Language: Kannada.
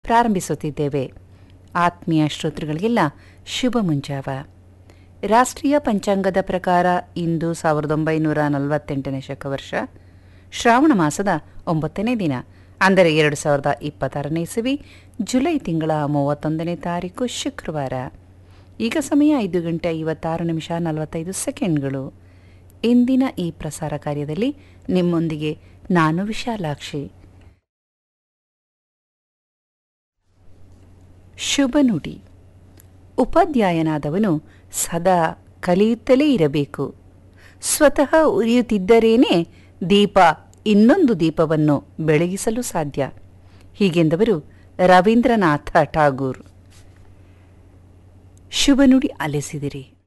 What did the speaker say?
ಪ್ರಾರಂಭಿಸುತ್ತಿದ್ದೇವೆ ಆತ್ಮೀಯ ಶ್ರೋತೃಗಳಿಗೆಲ್ಲ ಶುಭ ಮುಂಜಾವ ರಾಷ್ಟ್ರೀಯ ಪಂಚಾಂಗದ ಪ್ರಕಾರ ಇಂದು ಸಾವಿರದ ಒಂಬೈನೂರ ನಲವತ್ತೆಂಟನೇ ಶಕವರ್ಷ ಶ್ರಾವಣ ಮಾಸದ ಒಂಬತ್ತನೇ ದಿನ ಅಂದರೆ ಎರಡು ಸಾವಿರದ ಇಪ್ಪತ್ತಾರನೇ ಇಸವಿ ಜುಲೈ ತಿಂಗಳ ಮೂವತ್ತೊಂದನೇ ತಾರೀಕು ಶುಕ್ರವಾರ ಈಗ ಸಮಯ ಐದು ಗಂಟೆ ಐವತ್ತಾರು ನಿಮಿಷ ನಲವತ್ತೈದು ಸೆಕೆಂಡ್ಗಳು ಇಂದಿನ ಈ ಪ್ರಸಾರ ಕಾರ್ಯದಲ್ಲಿ ನಿಮ್ಮೊಂದಿಗೆ ನಾನು ವಿಶಾಲಾಕ್ಷಿ ಶುಭ ನುಡಿ ಉಪಾಧ್ಯಾಯನಾದವನು ಸದಾ ಕಲಿಯುತ್ತಲೇ ಇರಬೇಕು ಸ್ವತಃ ಉರಿಯುತ್ತಿದ್ದರೇನೆ ದೀಪ ಇನ್ನೊಂದು ದೀಪವನ್ನು ಬೆಳಗಿಸಲು ಸಾಧ್ಯ ಹೀಗೆಂದವರು ರವೀಂದ್ರನಾಥ ಠಾಗೂರ್ ಶುಭ ನುಡಿ ಆಲಿಸಿದಿರಿ